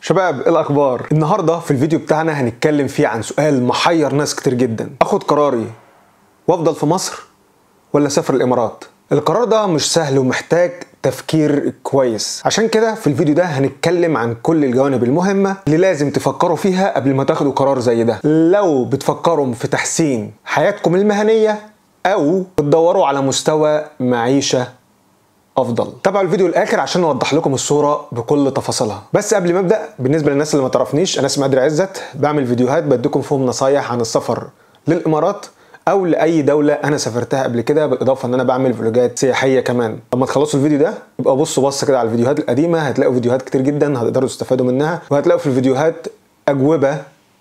شباب إيه الاخبار النهارده في الفيديو بتاعنا هنتكلم فيه عن سؤال محير ناس كتير جدا اخد قراري وافضل في مصر ولا اسافر الامارات القرار ده مش سهل ومحتاج تفكير كويس عشان كده في الفيديو ده هنتكلم عن كل الجوانب المهمة اللي لازم تفكروا فيها قبل ما تاخدوا قرار زي ده لو بتفكروا في تحسين حياتكم المهنية او بتدوروا على مستوى معيشة افضل تابعوا الفيديو الاخر عشان نوضح لكم الصوره بكل تفاصيلها بس قبل ما ابدا بالنسبه للناس اللي ما تعرفنيش انا اسمي ادري عزت بعمل فيديوهات بديكم فيهم نصايح عن السفر للامارات او لاي دوله انا سافرتها قبل كده بالاضافه ان انا بعمل فلوجات سياحيه كمان لما تخلصوا الفيديو ده يبقى بصوا بص كده على الفيديوهات القديمه هتلاقوا فيديوهات كتير جدا هتقدروا تستفادوا منها وهتلاقوا في الفيديوهات اجوبه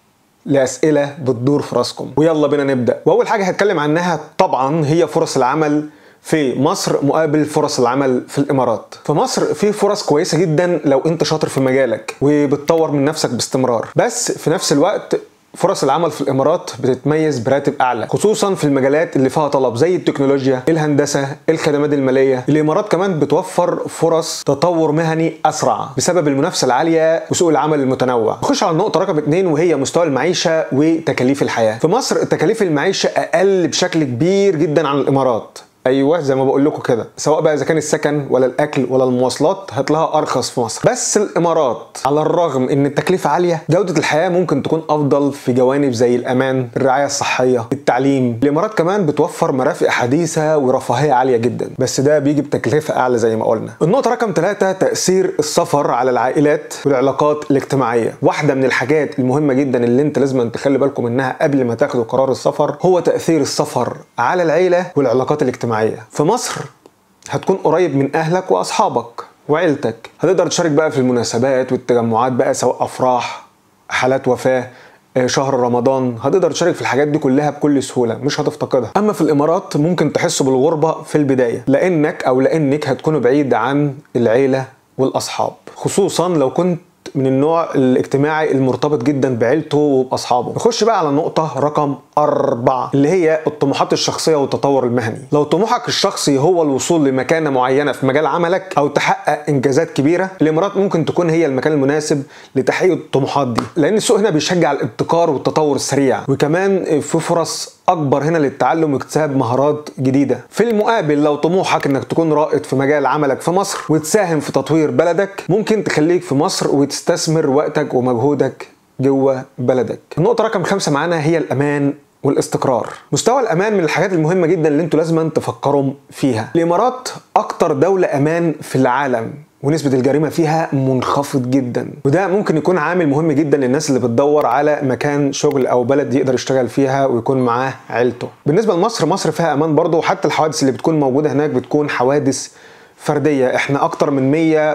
لاسئله بتدور في راسكم ويلا بينا نبدا واول حاجه هتكلم عنها طبعا هي فرص العمل في مصر مقابل فرص العمل في الامارات في مصر في فرص كويسه جدا لو انت شاطر في مجالك وبتطور من نفسك باستمرار بس في نفس الوقت فرص العمل في الامارات بتتميز براتب اعلى خصوصا في المجالات اللي فيها طلب زي التكنولوجيا الهندسه الخدمات الماليه الامارات كمان بتوفر فرص تطور مهني اسرع بسبب المنافسه العاليه وسوق العمل المتنوع نخش على النقطه رقم اثنين وهي مستوى المعيشه وتكاليف الحياه في مصر تكاليف المعيشه اقل بشكل كبير جدا عن الامارات ايوه زي ما بقول لكم كده سواء بقى اذا كان السكن ولا الاكل ولا المواصلات هتلاقيها ارخص في مصر بس الامارات على الرغم ان التكلفه عاليه جوده الحياه ممكن تكون افضل في جوانب زي الامان الرعايه الصحيه التعليم الامارات كمان بتوفر مرافق حديثه ورفاهيه عاليه جدا بس ده بيجي بتكلفه اعلى زي ما قلنا النقطه رقم ثلاثة تاثير السفر على العائلات والعلاقات الاجتماعيه واحده من الحاجات المهمه جدا اللي انت لازم تخلي بالكم منها قبل ما تاخدوا قرار السفر هو تاثير السفر على العيله والعلاقات الاجتماعيه الاجتماعية في مصر هتكون قريب من أهلك وأصحابك وعيلتك هتقدر تشارك بقى في المناسبات والتجمعات بقى سواء أفراح حالات وفاة شهر رمضان هتقدر تشارك في الحاجات دي كلها بكل سهوله مش هتفتقدها اما في الامارات ممكن تحسوا بالغربه في البدايه لانك او لانك هتكونوا بعيد عن العيله والاصحاب خصوصا لو كنت من النوع الاجتماعي المرتبط جدا بعيلته وباصحابه نخش بقى على النقطه رقم أربعة اللي هي الطموحات الشخصية والتطور المهني لو طموحك الشخصي هو الوصول لمكانة معينة في مجال عملك أو تحقق إنجازات كبيرة الإمارات ممكن تكون هي المكان المناسب لتحقيق الطموحات دي لأن السوق هنا بيشجع الابتكار والتطور السريع وكمان في فرص اكبر هنا للتعلم واكتساب مهارات جديده في المقابل لو طموحك انك تكون رائد في مجال عملك في مصر وتساهم في تطوير بلدك ممكن تخليك في مصر وتستثمر وقتك ومجهودك جوه بلدك النقطه رقم خمسة معانا هي الامان والاستقرار مستوى الامان من الحاجات المهمه جدا اللي انتوا لازم تفكروا فيها الامارات اكتر دوله امان في العالم ونسبة الجريمة فيها منخفض جدا وده ممكن يكون عامل مهم جدا للناس اللي بتدور على مكان شغل او بلد يقدر يشتغل فيها ويكون معاه عيلته بالنسبة لمصر مصر فيها امان برضه وحتى الحوادث اللي بتكون موجودة هناك بتكون حوادث فردية احنا اكتر من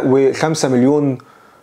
105 مليون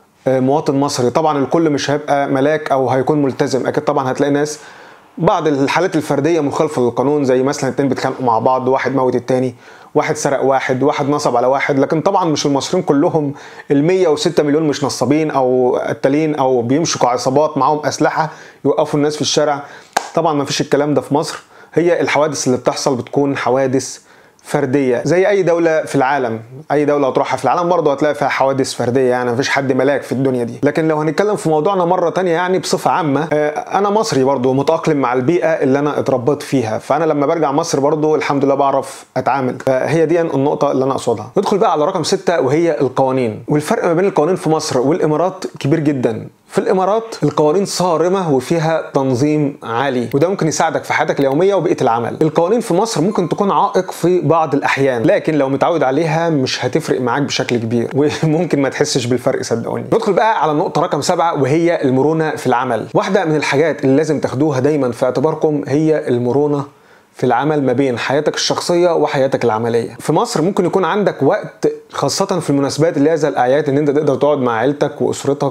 مواطن مصري طبعا الكل مش هيبقى ملاك او هيكون ملتزم اكيد طبعا هتلاقي ناس بعض الحالات الفرديه مخالفه للقانون زي مثلا اتنين بيتخانقوا مع بعض واحد موت التاني واحد سرق واحد واحد نصب على واحد لكن طبعا مش المصريين كلهم ال 106 مليون مش نصابين او قتالين او بيمشوا كعصابات معاهم اسلحه يوقفوا الناس في الشارع طبعا ما فيش الكلام ده في مصر هي الحوادث اللي بتحصل بتكون حوادث فرديه زي اي دوله في العالم اي دوله هتروحها في العالم برضه هتلاقي فيها حوادث فرديه يعني مفيش حد ملاك في الدنيا دي لكن لو هنتكلم في موضوعنا مره تانية يعني بصفه عامه انا مصري برضه متاقلم مع البيئه اللي انا اتربيت فيها فانا لما برجع مصر برضه الحمد لله بعرف اتعامل فهي دي النقطه اللي انا اقصدها ندخل بقى على رقم ستة وهي القوانين والفرق ما بين القوانين في مصر والامارات كبير جدا في الامارات القوانين صارمه وفيها تنظيم عالي وده ممكن يساعدك في حياتك اليوميه وبيئه العمل القوانين في مصر ممكن تكون عائق في بعض الاحيان لكن لو متعود عليها مش هتفرق معاك بشكل كبير وممكن ما تحسش بالفرق صدقوني ندخل بقى على النقطه رقم سبعة وهي المرونه في العمل واحده من الحاجات اللي لازم تاخدوها دايما في اعتباركم هي المرونه في العمل ما بين حياتك الشخصيه وحياتك العمليه في مصر ممكن يكون عندك وقت خاصه في المناسبات اللي هي زي الاعياد ان انت تقدر تقعد مع عيلتك واسرتك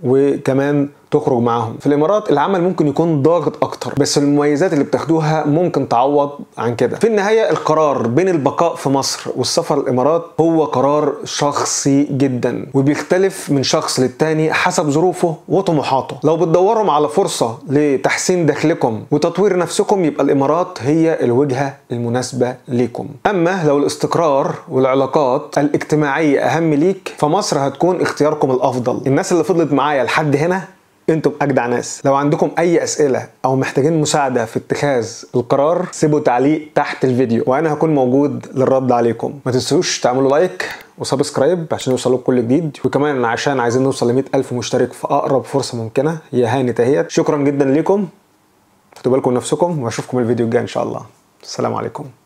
وكمان تخرج معاهم في الامارات العمل ممكن يكون ضاغط اكتر بس المميزات اللي بتاخدوها ممكن تعوض عن كده في النهايه القرار بين البقاء في مصر والسفر الامارات هو قرار شخصي جدا وبيختلف من شخص للتاني حسب ظروفه وطموحاته لو بتدوروا على فرصه لتحسين دخلكم وتطوير نفسكم يبقى الامارات هي الوجهه المناسبه ليكم اما لو الاستقرار والعلاقات اجتماعيه اهم ليك فمصر هتكون اختياركم الافضل الناس اللي فضلت معايا لحد هنا انتم اجدع ناس لو عندكم اي اسئله او محتاجين مساعده في اتخاذ القرار سيبوا تعليق تحت الفيديو وانا هكون موجود للرد عليكم ما تنسوش تعملوا لايك وسبسكرايب عشان يوصلوك كل جديد وكمان عشان عايزين نوصل ل ألف مشترك في اقرب فرصه ممكنه هي هاني تهيت شكرا جدا ليكم خدوا بالكم من نفسكم واشوفكم الفيديو الجاي ان شاء الله السلام عليكم